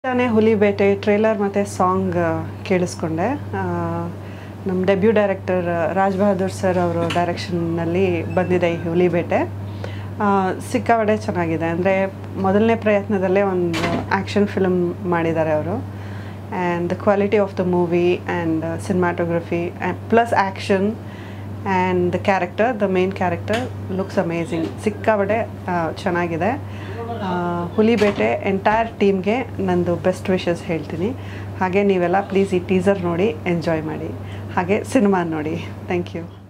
ತಾನೇ ಹುಲಿ ಬೇಟೆ ಟ್ರೇಲರ್ ಮತ್ತು ಸಾಂಗ್ ಕೇಳಿಸ್ಕೊಂಡೆ ಆ, ನಮ್ಮ debut director Raj Bahaddur sir ಅವರು ಡೈರೆಕ್ಷನ್ನಲ್ಲಿ ಬಂದಿದೆ ಈ ಹುಲಿ ಬೇಟೆ ಆ, ಸಿಕ್ಕಾಪಟ್ಟೆ ಚೆನ್ನಾಗಿದೆ ಅಂದರೆ ಮೊದಲನೇ ಪ್ರಯತ್ನದಲ್ಲೇ ಒಂದು ಆ್ಯಕ್ಷನ್ ಫಿಲ್ಮ್ ಮಾಡಿದ್ದಾರೆ ಅವರು and the quality of the movie and cinematography plus action and the character the main character looks amazing ಸಿಕ್ಕಾಪಟ್ಟೆ ಆ, ಚೆನ್ನಾಗಿದೆ ಆ, ಹುಲಿ ಬೇಟೆ ಎಂಟೈರ್ ಟೀಮ್ಗೆ ನಂದು ಬೆಸ್ಟ್ ವಿಶಸ್ ಹೇಳ್ತೀನಿ ಹಾಗೆ ನೀವೆಲ್ಲ ಪ್ಲೀಸ್ ಈ ಟೀಸರ್ ನೋಡಿ ಎಂಜಾಯ್ ಮಾಡಿ ಹಾಗೆ ಸಿನಿಮಾ ನೋಡಿ ಥ್ಯಾಂಕ್ ಯು